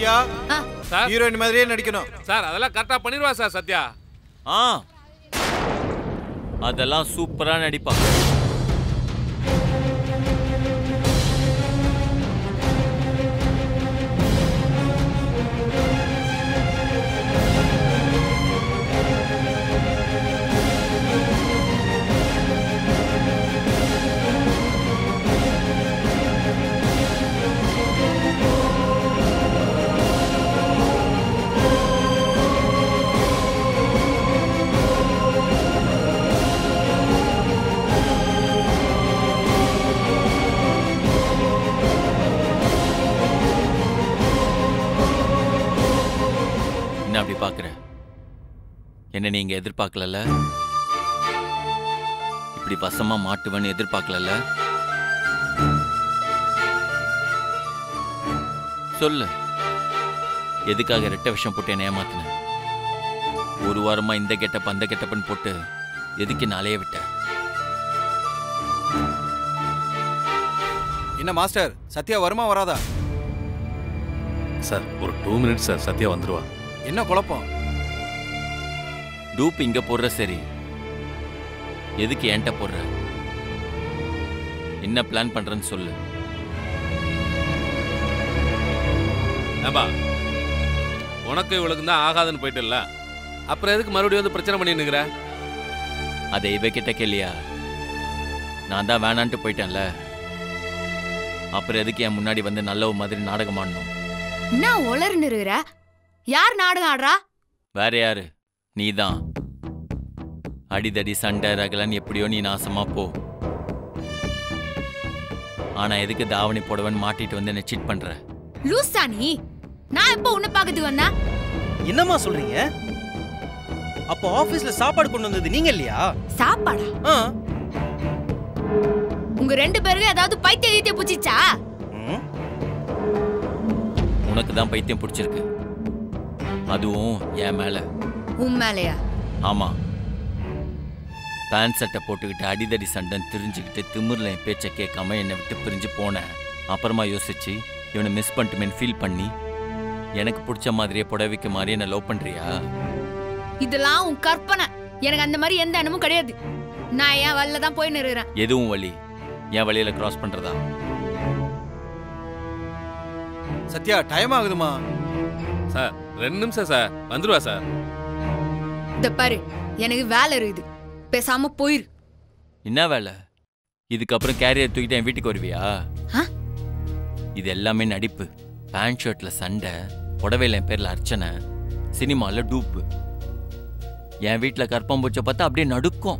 சத்யா ஆ, sir heroine மாதிரியே நடிக்கணும் sir அதெல்லாம் கரெக்டா பண்ணிடுவா சார் சத்யா ஆ அதெல்லாம் சூப்பரா நடிப்பாங்க என்ன அப்படி பாக்குற என்ன நீங்க எதிர்பார்க்கலல்ல இப்படி வசமா மாட்டுவேன்னு எதிர்பார்க்கலல்ல சொல்லு எதுக்காக ரெட்டை விஷம் போட்டு என்ன ஏமாத்தின ஒரு வாரமா இந்த கெட்டப் அந்த கெட்டப்பன்னு போட்டு எதுக்கு நாளைய விட்ட என்ன மாஸ்டர் சத்யா வருமா வராதா சார் ஒரு டூ மினிட்ஸ் சார் சத்யா வந்துருவா என்ன குழப்பம் டூப் இங்க போடுற சரி எதுக்கு என்கிட்ட போடுற என்ன பிளான் பண்றேன்னு சொல்லு ஏம்பா உனக்கு இவளுக்கு தான் ஆகாதுன்னு போயிட்டுல்ல அப்புறம் எதுக்கு மறுபடியும் வந்து பிரச்சனை பண்ணி நிக்கிற அதை இவகிட்ட கேளியா நான் தான் வேணான்ட்டு போயிட்டேன்ல அப்புறம் எதுக்கு என் முன்னாடி வந்து நல்லவ மாதிரி நாடகம் ஆடணும் என்ன உளர்னு இருக்கிற யார் நாடகம் ஆடுறா வேற யாரு நீதான் அடிதடி சண்டை ரகலன் எப்படியோ நீ நாசமா போ ஆனா எதுக்கு தாவணி போடவன் மாட்டிட்டு வந்து என்ன சீட் பண்ற லூசா நீ நான் எப்போ உன்னை பார்க்கறதுக்கு வந்தா என்னம்மா சொல்றீங்க அப்போ ஆபீஸ்ல சாப்பாடு கொண்டு வந்தது நீங்க இல்லையா சாப்பாடா ஆ. உங்க ரெண்டு பேருக்கும் ஏதாவது பைத்திய கீத்திய புச்சிச்சா ம். உனக்கு தான் பைத்தியம் பிடிச்சிருக்கு அதுவும் என் மேல உன் மேலையா ஆமா பேண்ட் சட்டை போட்டுக்கிட்டு அடிதடி சண்டைன்னு தெரிஞ்சுக்கிட்டு திமிர்ல என் பேச்சை கேட்காம என்னை விட்டு பிரிஞ்சு போனேன் அப்புறமா யோசிச்சு இவனை மிஸ் பண்ணிட்டுமேன்னு ஃபீல் பண்ணி எனக்கு பிடிச்ச மாதிரியே புடவைக்கு மாதிரி என்ன லவ் பண்றியா இதெல்லாம் உன் கற்பனை எனக்கு அந்த மாதிரி எந்த எண்ணமும் கிடையாது நான் ஏன் வல்ல தான் போய் நிறுறேன் எதுவும் வழி என் வழியில கிராஸ் பண்றதா சத்யா டைம் ஆகுதுமா சார் ரெண்டு நிமிஷம் சார் வந்துருவா சார் இந்த பாரு எனக்கு வேலை இருக்குது பேசாம போயிரு என்ன வேலை இதுக்கப்புறம் கேரியர் தூக்கிட்டு என் வீட்டுக்கு வருவியா ஆ? இது எல்லாமே நடிப்பு பேண்ட் ஷர்ட்ல சண்டை புடவையில என் பேர்ல அர்ச்சனை சினிமால டூப்பு என் வீட்டுல கற்பம்பூச்சை பார்த்தா அப்படியே நடுக்கும்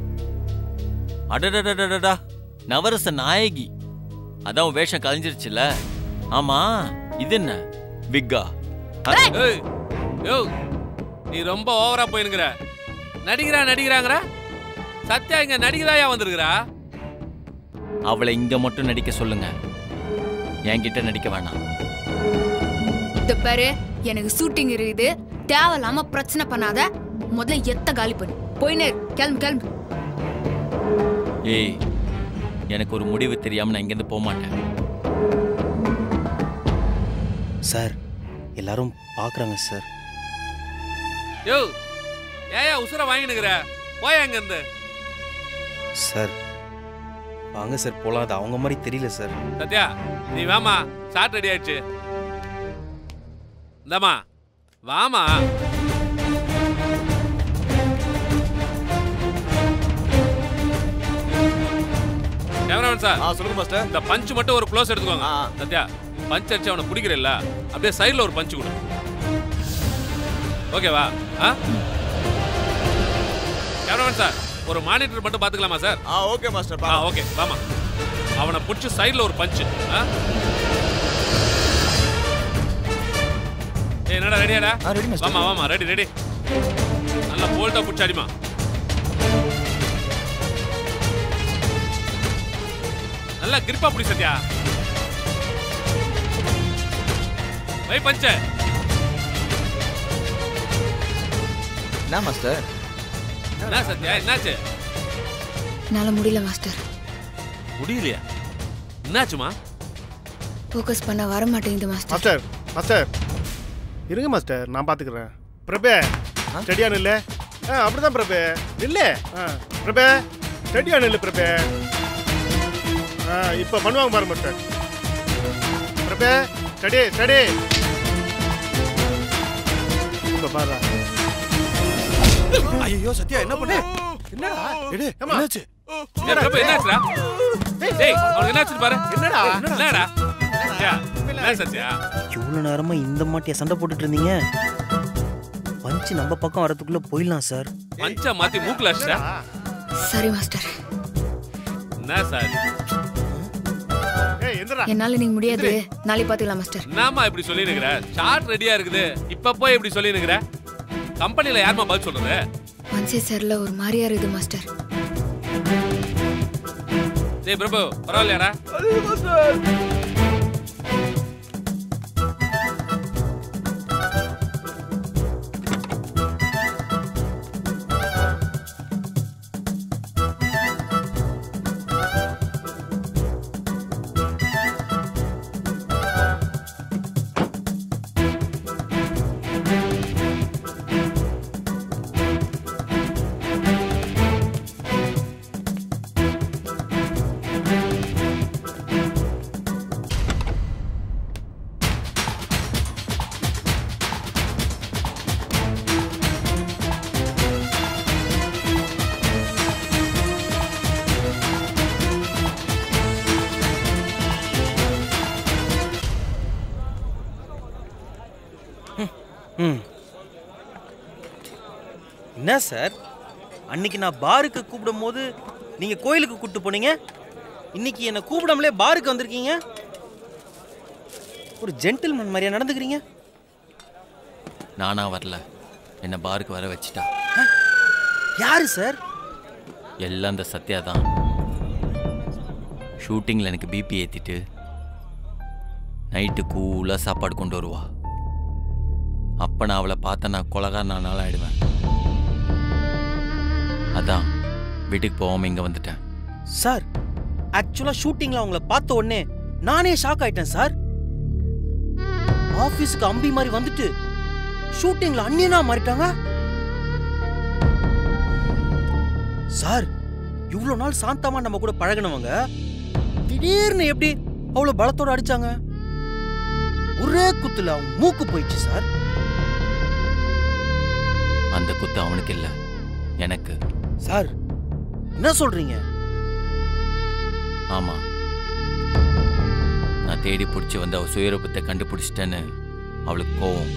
அடடடடடடா நவரச நாயகி அதான் உன் வேஷம் கலைஞ்சிருச்சுல ஆமா இது என்ன விக்கா ஏய் யோ நீ ரொம்ப ஓவரா போயினுங்கிற நடிக்கிறா நடிக்கிறாங்கிற சத்யா இங்க நடிகராயா வந்திருக்கிறா அவளை இங்க மட்டும் நடிக்க சொல்லுங்க என்கிட்ட நடிக்க வேணாம் இந்த பாரு எனக்கு ஷூட்டிங் இருக்குது தேவையில்லாம பிரச்சனை பண்ணாத முதல்ல எத்த காலி பண்ணு போய் நேரு கிளம்பு கிளம்பு ஏய் எனக்கு ஒரு முடிவு தெரியாம நான் இங்கேருந்து போக மாட்டேன் சார் எல்லாரும் பாக்குறாங்க சார் யோ ஏயா உசுர வாங்கினுங்கிற போயா இங்க இருந்து சார் வாங்க சார் போலாம் அது அவங்க மாதிரி தெரியல சார் சத்யா நீ வாமா ஷார்ட் ரெடி ஆயிடுச்சு இந்தாம்மா வாமா கேமராமேன் சார் ஆ சொல்லுங்க மாஸ்டர் இந்த பஞ்ச் மட்டும் ஒரு க்ளோஸ் எடுத்துக்கோங்க ஆ. சத்யா பஞ்ச் அடிச்சு அவனை பிடிக்கிறல்ல அப்படியே சைடுல ஒரு பஞ்ச் கொடு ஓகேவா ஆ கேமராமேன் சார் ஒரு மானிட்டர் மட்டும் பாத்துக்கலாமா சார் ஆ ஓகே மாஸ்டர் ஆ ஓகே வாமா அவனை பிடிச்சி சைடுல ஒரு பஞ்ச் ஆ ஏய் என்னடா ரெடியாடா ஆ, ready, master. வாமா வாமா ரெடி ரெடி நல்லா போல்ட்டா பிடிச்சி அடிமா நல்லா கிரிப்பா பிடி சத்யா வை பஞ்ச என்ன மாஸ்டர் என்ன சத்யா என்னாச்சு என்னால முடியல மாஸ்டர் முடியலையா என்னாச்சுமா ஃபோக்கஸ் பண்ண வர மாட்டேங்குது மாஸ்டர் மாஸ்டர் மாஸ்டர் இருங்க மாஸ்டர் நான் பார்த்துக்கிறேன் பிரபே ஸ்டடியா நில்லு ஆ அப்படிதான் பிரபே நில்லு ஆ பிரபே ஸ்டடியா நில்லு பிரபே ஆ இப்போ பண்ணுவாங்க பாரு மாஸ்டர் பிரபே ஸ்டடி ஸ்டடி இப்போ பாரு ஐயோ சத்யா என்ன பண்ண என்னடா எடு ஏம்மா. என்னாச்சு ஏய், பிரபு, என்னாச்சுடா டேய் அவனுக்கு என்னாச்சு பாரு என்னடா என்னடா சத்யா, என்ன சத்யா இவ்வளோ நேரமா இந்த மாட்டியா சண்டை போட்டுட்டு இருந்தீங்க பஞ்சு நம்ம பக்கம் வரதுக்குள்ள போயிடலாம் சார் மஞ்ச மாத்தி மூக்குல அடிச்சிட்டா சரி மாஸ்டர் என்ன சார் ஏய் எந்திரா என்னால நீங்க முடியாது நாளைக்கு பாத்துக்கலாம் மாஸ்டர் என்னம்மா இப்படி சொல்லினுக்கிற சார்ட் ரெடியா இருக்குது இப்ப போய் இப்படி சொல்லினுக்கிற கம்பெனில யாரும்மா பதில் சொல்றது மனசே சரில ஒரு மாதிரியா இருக்குது மாஸ்டர் டேய் பிரபு பரவாயில்லையாடா ம் என்ன சார் அன்னைக்கு நான் பாருக்கு கூப்பிடும் போது நீங்க கோயிலுக்கு கூப்பிட்டு போனீங்க இன்னைக்கு என்னை கூப்பிடாமலே பாருக்கு வந்திருக்கீங்க ஒரு ஜென்டில்மேன் மாதிரியா நடந்துக்கிறீங்க நானா வரல என்னை பாருக்கு வர வச்சிட்டா யாரு சார் எல்லாம் அந்த சத்யா தான் ஷூட்டிங்கில் எனக்கு பிபி ஏற்றிட்டு நைட்டு கூலாக சாப்பாடு கொண்டு வருவா அப்போ நான் அவளை பார்த்தா நான் கொலகாரனால ஆயிடுவேன் அதான் வீட்டுக்கு போகாம இங்கே வந்துட்டேன் சார் ஆக்சுவலா ஷூட்டிங்ல அவங்கள பார்த்த உடனே நானே ஷாக் ஆயிட்டேன் சார் ஆபீஸ்க்கு அம்பி மாதிரி வந்துட்டு ஷூட்டிங்ல அந்நியனா மாறிட்டாங்க சார் இவ்வளவு நாள் சாந்தமா நம்ம கூட பழகினவங்க திடீர்னு எப்படி அவ்வளவு பலத்தோட அடிச்சாங்க ஒரே குத்துல அவன் மூக்கு போயிடுச்சு சார் அந்த குத்து அவனுக்கு இல்லை எனக்கு சார் என்ன சொல்றீங்க ஆமாம் நான் தேடி பிடிச்சி வந்து அவள் சுயரூபத்தை கண்டுபிடிச்சிட்டேன்னு அவளுக்கு கோவம்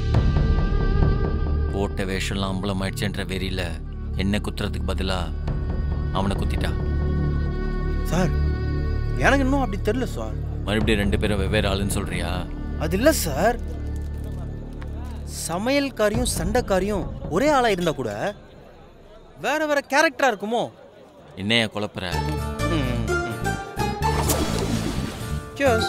போட்ட வேஷம்லாம் அம்பலம் ஆயிடுச்சுன்ற வெறியில் என்ன குத்துறதுக்கு பதிலாக அவனை குத்திட்டா சார் எனக்கு இன்னும் அப்படி தெரியல சார் மறுபடியும் ரெண்டு பேரும் வெவ்வேறு ஆளுன்னு சொல்றியா அது இல்ல சார் சமையல்காரியும் சண்டைக்காரியும் ஒரே ஆளா இருந்தா கூட வேற வேற கேரக்டரா இருக்குமோ என்னைய குழப்புற ம், ம், ம். Cheers.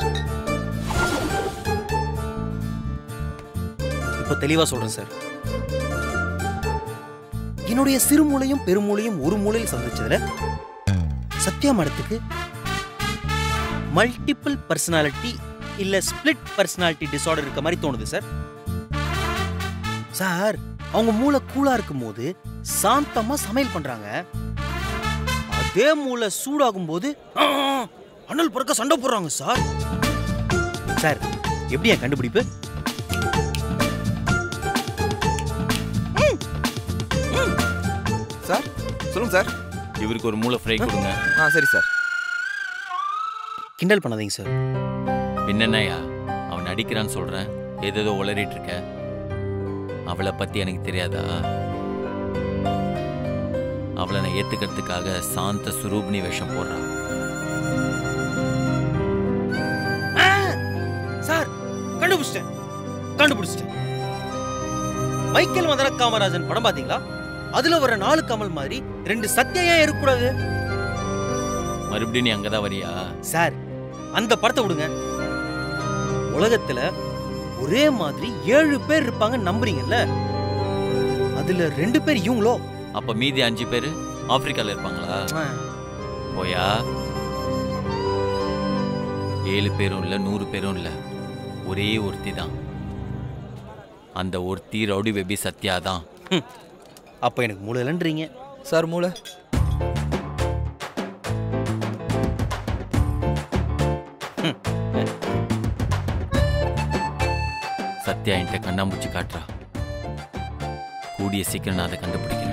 இப்போ தெளிவா சொல்றேன் சார் என்னுடைய சிறுமூளையும் பெருமூளையும் ஒரு மூலையில் சந்திச்சதுல சத்யா மடத்துக்கு மல்டிபிள் பர்சனாலிட்டி இல்ல ஸ்பிளிட் பர்சனாலிட்டி டிசார்டர் இருக்க மாதிரி தோணுது சார் சார் அவங்க மூளை கூலா இருக்கும்போது சாந்தமா சமையல் பண்றாங்க அதே மூளை சூடாகும் போது "ஆ, அனல் பிறக்க சண்டை போடுறாங்க சார் சார் எப்படி என் கண்டுபிடிப்பு சார் சொல்லுங்க சார் இவருக்கு ஒரு மூளை ஃப்ரை கொடுங்க ஆ சரி சார் கிண்டல் பண்ணாதீங்க சார் என்னென்னயா அவன் நடிக்கிறான்னு சொல்கிறேன் ஏதேதோ உளறிட்டு இருக்க அவளை பற்றி எனக்கு தெரியாதா அவளை நான் ஏற்றுக்கிறதுக்காக சாந்த சுரூப்னி வேஷம் போடுறான் சார் கண்டுபிடிச்சிட்டேன் கண்டுபிடிச்சிட்டேன் மைக்கேல் மதன காமராஜன் படம் பாத்தீங்களா அதுல வர நாலு கமல் மாதிரி ரெண்டு சத்யா ஏன் இருக்கக்கூடாது மறுபடியும் நீ அங்கே தான் வரியா சார் அந்த படத்தை விடுங்க உலகத்துல ஒரே மாதிரி ஏழு பேர் இருப்பாங்க நம்புறீங்கல்ல அதுல ரெண்டு பேர் இவங்களோ அப்போ மீதி அஞ்சு பேர் ஆப்பிரிக்காவில் இருப்பாங்களா போயா ஏழு பேரும் இல்லை நூறு பேரும் இல்லை ஒரே ஒருத்தி தான் அந்த ஒருத்தி ரவுடி பேபி சத்யா தான் அப்போ எனக்கு மூளைலன்றீங்க சார் மூளை சத்யா என்கிட்ட கண்ணாமூச்சி காட்டுறா கூடிய சீக்கிரம் நான் அதை கண்டுபிடிக்கிறேன்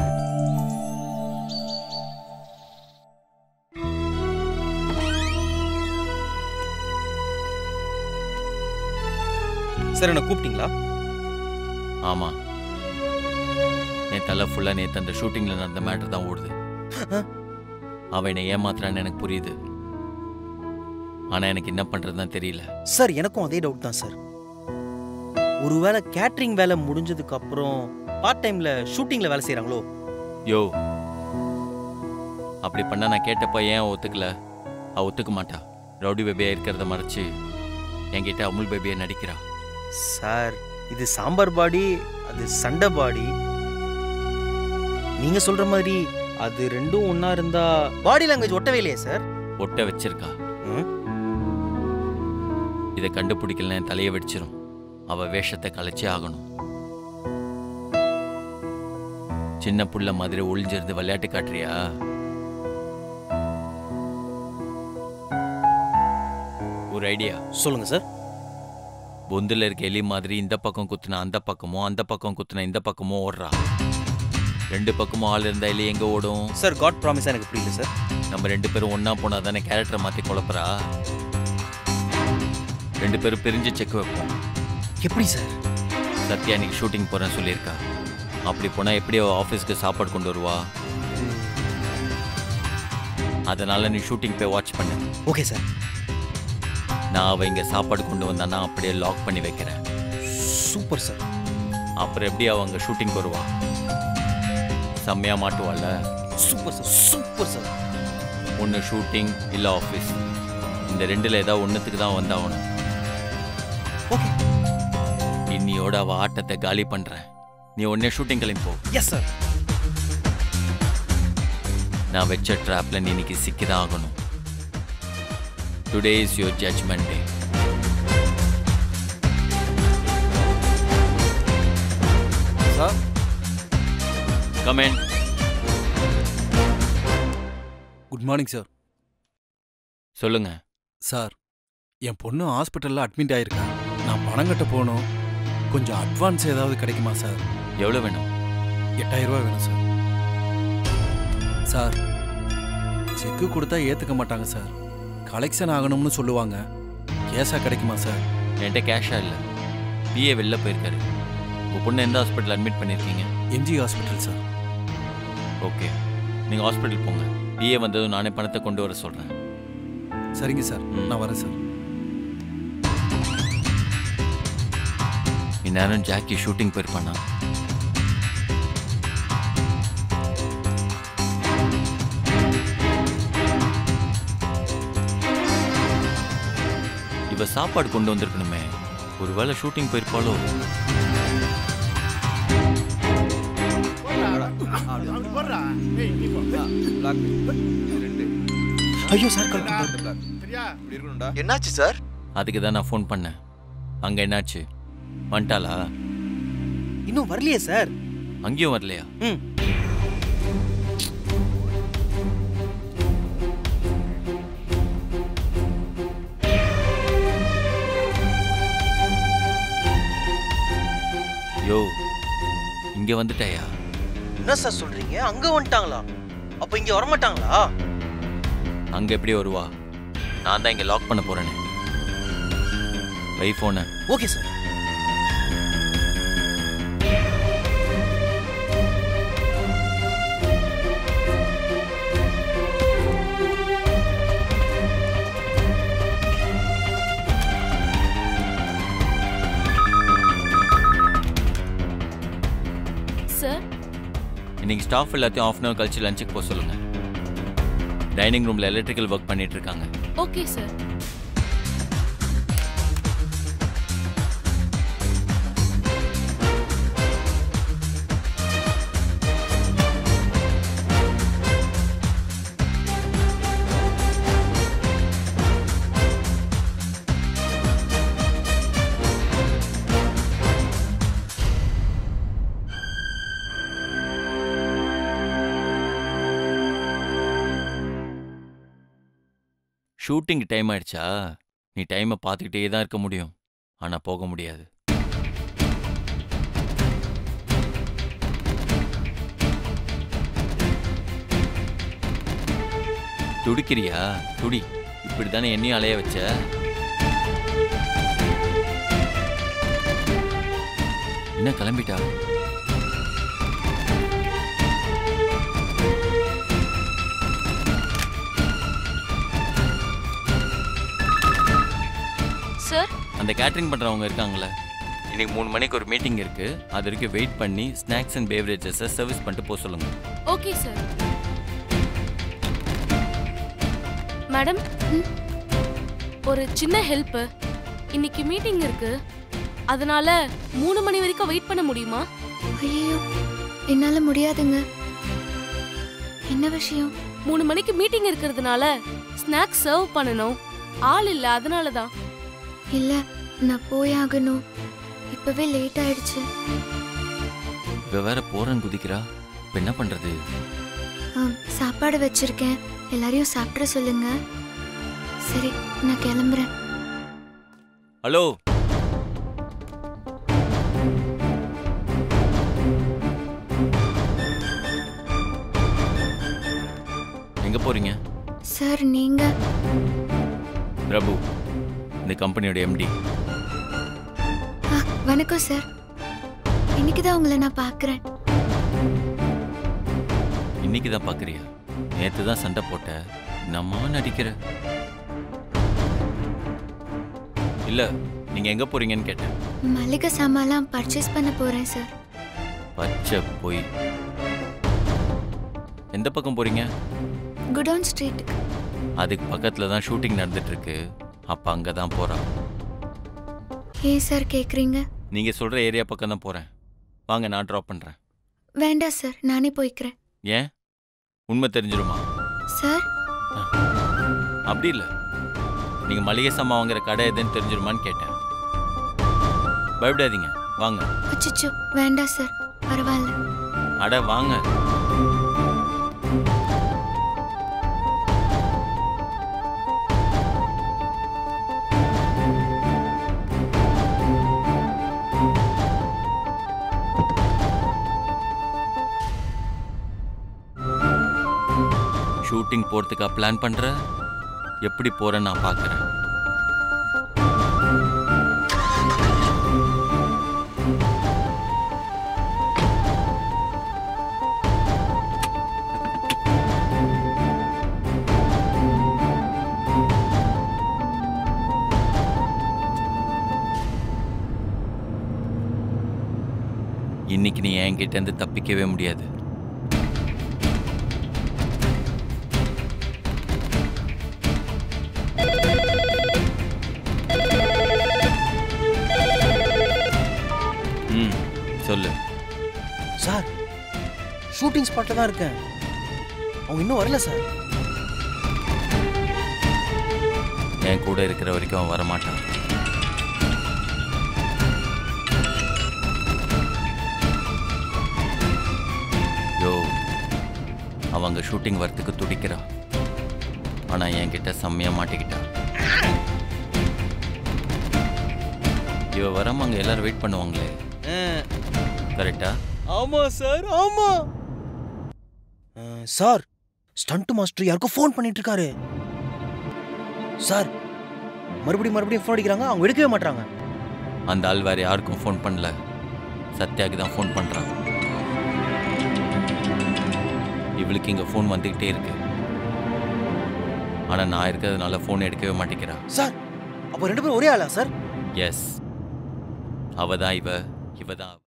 சார் என்ன கூப்பிட்டீங்களா ஆமா என் தலை ஃபுல்லா நேத்து அந்த ஷூட்டிங்ல நடந்த மேட்டர் தான் ஓடுது அவன் என்னை ஏமாத்துறான்னு எனக்கு புரியுது ஆனா எனக்கு என்ன பண்றதுதான் தெரியல சார் எனக்கும் அதே டவுட் தான் சார் ஒருவேளை கேட்ரிங் வேலை முடிஞ்சதுக்கு அப்புறம் பார்ட் டைம்ல ஷூட்டிங்ல வேலை செய்றாங்களோ யோ அப்படி பண்ணா நான் கேட்டப்ப ஏன் அவ ஒத்துக்கல அவ ஒத்துக்க மாட்டா ரவுடி பேபியா இருக்கிறத மறைச்சு என்கிட்ட அமுல் பேபியா நடிக்கிறா சார் இது சாம்பார் பாடி அது சண்டை பாடி நீங்க சொல்ற மாதிரி அது ரெண்டும் ஒண்ணா இருந்தா பாடி லாங்குவேஜ் ஒட்டவே இல்லையே சார் ஒட்ட வச்சிருக்கா ம்? இதை கண்டுபிடிக்கலன்னா என் தலையை வெடிச்சிரும் அவ வேஷத்தை கலைச்சே ஆகணும் சின்ன புள்ள மாதிரி ஒளிஞ்சிருந்து விளையாட்டு காட்டுறியா ஒரு ஐடியா சொல்லுங்க சார் பொந்துல இருக்க எலி மாதிரி இந்த பக்கம் குத்துனா அந்த பக்கமோ அந்த பக்கம் குத்துனா இந்த பக்கமோ ஓடுறா ரெண்டு பக்கமும் ஆள் இருந்தா எலி எங்க ஓடும் சார் காட் ப்ராமிஸ் எனக்கு புரியல சார் நம்ம ரெண்டு பேரும் ஒண்ணா போனா தானே கேரக்டரை மாத்தி குழப்பறா ரெண்டு பேரும் பிரிஞ்சு செக் வைப்போம் எப்படி சார் சத்யா இன்னைக்கு ஷூட்டிங் போறேன்னு சொல்லியிருக்கா அப்படி போனா எப்படி அவ ஆஃபீஸ்க்கு சாப்பாடு கொண்டு வருவா அதனால நீ ஷூட்டிங் போய் வாட்ச் பண்ணு ஓகே சார் நான் அவ இங்க சாப்பாடு கொண்டு வந்தானா அப்படியே லாக் பண்ணி வைக்கிறேன் சூப்பர் சார் அப்புறம் எப்படி அவ அங்க ஷூட்டிங் வருவா செம்மையா மாட்டுவாள்ல சூப்பர் சார் சூப்பர் சார் ஒன்று ஷூட்டிங் இல்லை ஆஃபீஸ் இந்த ரெண்டில் ஏதாவது ஒன்றுத்துக்கு தான் வந்தாகணும் ஓகே இன்னியோட அவ ஆட்டத்தை காலி பண்றேன் நீ உடனே ஷூட்டிங் கிளம்பி போ எஸ் சார் நான் வச்ச ட்ராப்ல நீ இன்னைக்கு சிக்கிதான் ஆகணும் today is your judgement day sir comment good morning sir சொல்லுங்க சார் என் பொண்ணு ஹாஸ்பிட்டலில் அட்மிட் ஆயிருக்கா நான் பணம் கட்ட போகணும் கொஞ்சம் அட்வான்ஸ் ஏதாவது கிடைக்குமா சார் எவ்வளோ வேணும் எட்டாயிரம் ரூபாய் வேணும் சார் சார் செக்கு கொடுத்தா ஏற்றுக்க மாட்டாங்க சார் கலெக்ஷன் ஆகணும்னு சொல்லுவாங்க கேஷாக கிடைக்குமா சார் என்கிட்ட கேஷா இல்லை பிஏ வெளில போயிருக்காரு உங்கள் பொண்ணு எந்த ஹாஸ்பிட்டல் அட்மிட் பண்ணியிருக்கீங்க எம்ஜி ஹாஸ்பிட்டல் சார் ஓகே நீங்கள் ஹாஸ்பிட்டல் போங்க பிஏ வந்ததும் நானே பணத்தை கொண்டு வர சொல்கிறேன் சரிங்க சார் ம். நான் வரேன் சார் இந்நேரம் ஜாக்கி ஷூட்டிங் போயிருப்பானா இவ சாப்பாடு கொண்டு வந்திருக்கணுமே ஒருவேளை ஷூட்டிங் போயிருப்பாளோ அங்க போடுறா ஏய் நீ போ பிளாக் ரெண்டு ஐயோ சார் கால் ரெண்டு பிளாக் சரியா இப்படி இருக்கணும்டா என்னாச்சு சார் அதுக்கு தான் நான் ஃபோன் பண்ணேன் அங்கே என்னாச்சு வந்துட்டாளா இன்னும் வரலையே சார் அங்கேயும் வரலையா ம் யோ இங்கே வந்துட்டாயா என்ன சார் சொல்றீங்க அங்க வந்துட்டாங்களா அப்ப இங்க வரமாட்டாங்களா அங்கே எப்படி வருவா நான் தான் இங்கே லாக் பண்ண போகிறேனே வை ஃபோனை ஓகே சார் சார் இன்னைக்கு ஸ்டாஃப் எல்லாத்தையும் ஆஃப் அன் அவர் கழிச்சு லஞ்சுக்கு போக சொல்லுங்க டைனிங் ரூம்ல எலக்ட்ரிக்கல் ஒர்க் பண்ணிட்டு இருக்காங்க ஓகே சார் ஷூட்டிங் டைம் ஆயிடுச்சா நீ டைமை பார்த்துக்கிட்டே தான் இருக்க முடியும் ஆனால் போக முடியாது துடிக்கிறியா துடி இப்படி தானே என்னையும் அலைய வச்ச என்ன கிளம்பிட்டா சார் அந்த கேட்டரிங் பண்றவங்க இருக்காங்களே இன்னைக்கு மூணு மணிக்கு ஒரு மீட்டிங் இருக்கு அது வரைக்கும் வெயிட் பண்ணி ஸ்நாக்ஸ் அண்ட் பேவரேஜஸை சர்வீஸ் பண்ணிட்டு போக சொல்லுங்க ஓகே சார் மேடம் ஒரு சின்ன ஹெல்ப் இன்னைக்கு மீட்டிங் இருக்கு அதனால மூணு மணி வரைக்கும் வெயிட் பண்ண முடியுமா ஐயோ என்னால முடியாதுங்க என்ன விஷயம் மூணு மணிக்கு மீட்டிங் இருக்கிறதுனால ஸ்நாக்ஸ் சர்வ் பண்ணணும் ஆள் இல்ல அதனால தான் இல்ல நான் போய் ஆகணும் இப்பவே லேட் ஆயிடுச்சு இவ வேற போறேன்னு குதிக்கிறா இப்ப என்ன பண்றது ஆ, சாப்பாடு வச்சிருக்கேன் எல்லாரையும் சாப்பிட சொல்லுங்க சரி நான் கிளம்புறேன் ஹலோ எங்க போறீங்க சார் நீங்க பிரபு இந்த கம்பெனியோட எம்டி ஆ, வணக்கம் சார் இன்னைக்கு தான் உங்களை நான் பார்க்குறேன் இன்னைக்கு தான் பாக்குறியா நேத்து தான் சண்டை போட்ட நம்ம நடிக்கிற இல்ல நீங்க எங்க போறீங்கன்னு கேட்டேன் மளிகை சாமான்லாம் பர்ச்சேஸ் பண்ண போறேன் சார் பச்சை போய் எந்த பக்கம் போறீங்க குடவுன் ஸ்ட்ரீட்டுக்கு அதுக்கு பக்கத்துல தான் ஷூட்டிங் நடந்துட்டு இருக்கு அப்ப அங்க தான் போறா ஏன் சார் கேட்குறீங்க நீங்க சொல்ற ஏரியா பக்கம் தான் போறேன் வாங்க நான் ட்ராப் பண்றேன் வேண்டாம் சார் நானே போய்க்கிறேன் ஏன் உண்மை தெரிஞ்சிருமா சார் அப்படி இல்லை நீங்க மளிகை சாமான் வாங்குற கடை எதுன்னு தெரிஞ்சிருமான்னு கேட்டேன் பயப்படாதீங்க வாங்க அச்சச்சோ வேண்டாம் சார் பரவாயில்ல அட வாங்க ஷூட்டிங் போறதுக்கா பிளான் பண்ற எப்படி போறேன்னு நான் பார்க்கறேன் இன்னைக்கு நீ என்கிட்ட இருந்து தப்பிக்கவே முடியாது ம் சொல்லு சார் ஷூட்டிங் ஸ்பாட்டில் தான் இருக்கேன் அவங்க இன்னும் வரல சார் என் கூட இருக்கிற வரைக்கும் அவன் வரமாட்டான் யோ அவங்க ஷூட்டிங் வரத்துக்கு துடிக்கிறா ஆனா என்கிட்ட செம்மையா மாட்டிக்கிட்டா இவ வராம அங்க எல்லாரும் வெயிட் பண்ணுவாங்களே கரெக்டா ஆமா சார் ஆமா சார் ஸ்டண்ட் மாஸ்டர் யாருக்கும் ஃபோன் பண்ணிட்டு இருக்காரு சார் மறுபடியும் மறுபடியும் ஃபோன் அடிக்கிறாங்க அவங்க எடுக்கவே மாட்டாங்க அந்த ஆள் வேற யாருக்கும் ஃபோன் பண்ணல சத்யாக்கு தான் ஃபோன் பண்றான் இவளுக்கு இங்க ஃபோன் வந்துகிட்டே இருக்கு ஆனா நான் இருக்கிறதுனால ஃபோன் எடுக்கவே மாட்டேங்கிறா சார் அப்போ ரெண்டு பேரும் ஒரே ஆளா சார் எஸ் அவ தான் இவ இவ தான் அவ.